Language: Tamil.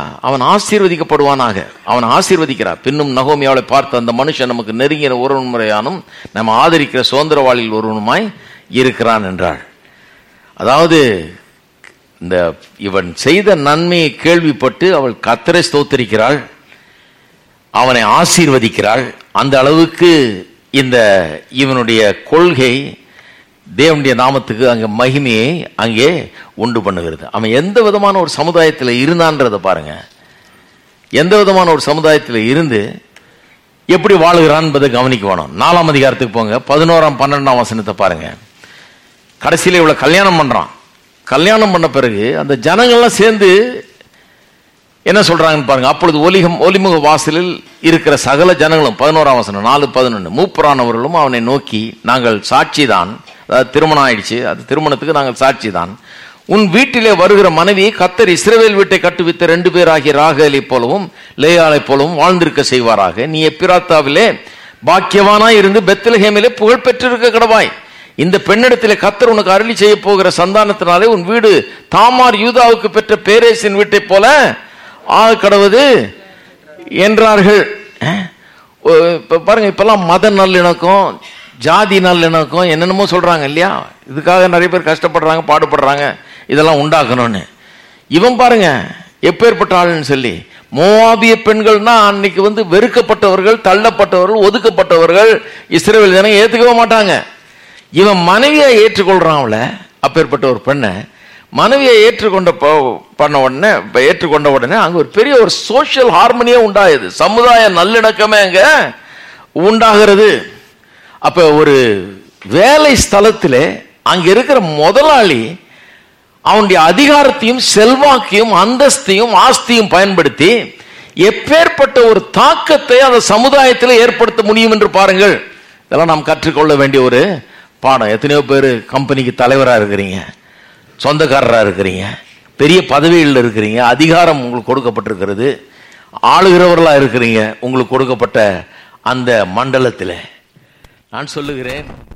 அவன் ஆசீர்வதிக்கப்படுவானாக அவன் ஆசீர்வதிக்கிறார் பின்னும் நகோமியாவை பார்த்து அந்த மனுஷன் நமக்கு நெருங்கின ஒருவன் முறையானும் நம்ம ஆதரிக்கிற சுதந்திரவாளியில் ஒருவனுமாய் இருக்கிறான் என்றாள் அதாவது இந்த இவன் செய்த நன்மையை கேள்விப்பட்டு அவள் கத்தரை ஸ்தோத்தரிக்கிறாள் அவனை ஆசீர்வதிக்கிறாள் அந்த அளவுக்கு இந்த இவனுடைய கொள்கை தேவனுடைய நாமத்துக்கு அங்கே மகிமையை அங்கே உண்டு பண்ணுகிறது அவன் எந்த விதமான ஒரு சமுதாயத்தில் இருந்தான்றதை பாருங்க எந்த விதமான ஒரு சமுதாயத்தில் இருந்து எப்படி வாழுகிறான் என்பதை கவனிக்க வேணும் நாலாம் அதிகாரத்துக்கு போங்க பதினோராம் பன்னெண்டாம் வசனத்தை பாருங்க கடைசியில் இவ்வளவு கல்யாணம் பண்றான் கல்யாணம் பண்ண பிறகு அந்த ஜனங்கள்லாம் சேர்ந்து என்ன சொல்றாங்கன்னு பாருங்க அப்பொழுது ஒலிகம் ஒலிமுக வாசலில் இருக்கிற சகல ஜனங்களும் பதினோராம் வசனம் நாலு பதினொன்று மூப்பரானவர்களும் அவனை நோக்கி நாங்கள் சாட்சிதான் அதாவது திருமணம் ஆயிடுச்சு அது திருமணத்துக்கு நாங்கள் சாட்சிதான் உன் வீட்டிலே வருகிற மனைவியை கத்தர் இஸ்ரவேல் வீட்டை கட்டுவித்த ரெண்டு பேராகிய ராகலை போலவும் லேயாலை போலவும் வாழ்ந்திருக்க செய்வாராக நீ எப்பிராத்தாவிலே பாக்கியவானாய் இருந்து பெத்லஹேமிலே புகழ் பெற்றிருக்க கடவாய் இந்த பெண்ணிடத்திலே கத்தர் உனக்கு அருளி செய்ய போகிற சந்தானத்தினாலே உன் வீடு தாமார் யூதாவுக்கு பெற்ற பேரேசின் வீட்டை போல ஆக கடவுது என்றார்கள் அஹ்? ஓ, இப்ப பாருங்க இப்பெல்லாம் மத நல்லிணக்கம் ஜாதி நல்லிணக்கம் என்னென்னமோ சொல்றாங்க இல்லையா இதுக்காக நிறைய பேர் கஷ்டப்படுறாங்க பாடுபடுறாங்க இதெல்லாம் உண்டாக்கணும்னு இவன் பாருங்க எப்பேற்பட்ட ஆளுன்னு சொல்லி மோவாபிய பெண்கள்னா அன்னைக்கு வந்து வெறுக்கப்பட்டவர்கள் தள்ளப்பட்டவர்கள் ஒதுக்கப்பட்டவர்கள் இஸ்ரேல் ஜனங்க ஏத்துக்கவே மாட்டாங்க இவன் மனைவியை ஏற்றுக்கொள்றான் அவளை அப்பேற்பட்ட ஒரு பெண்ணை மனைவியை ஏற்றுக்கொண்ட ப- பண்ண உடனே இப்ப ஏற்றுக்கொண்ட உடனே அங்க ஒரு பெரிய ஒரு சோஷியல் ஹார்மனியே உண்டாகுது சமுதாய நல்லிணக்கமே அங்க உண்டாகிறது அப்ப ஒரு வேலை ஸ்தலத்திலே அங்க இருக்கிற முதலாளி அவனுடைய அதிகாரத்தையும் செல்வாக்கையும் அந்தஸ்தையும் ஆஸ்தியும் பயன்படுத்தி எப்பேற்பட்ட ஒரு தாக்கத்தை அந்த சமுதாயத்தில் ஏற்படுத்த முடியும் என்று பாருங்கள் இதெல்லாம் நாம் கற்றுக்கொள்ள வேண்டிய ஒரு பாடம் எத்தனையோ பேர் கம்பெனிக்கு தலைவராக இருக்கிறீங்க சொந்தக்காரராக இருக்கிறீங்க பெரிய பதவிகளில் இருக்கிறீங்க அதிகாரம் உங்களுக்கு கொடுக்கப்பட்டிருக்கிறது ஆளுகிறவர்களாக இருக்கிறீங்க உங்களுக்கு கொடுக்கப்பட்ட அந்த மண்டலத்தில் நான் சொல்லுகிறேன்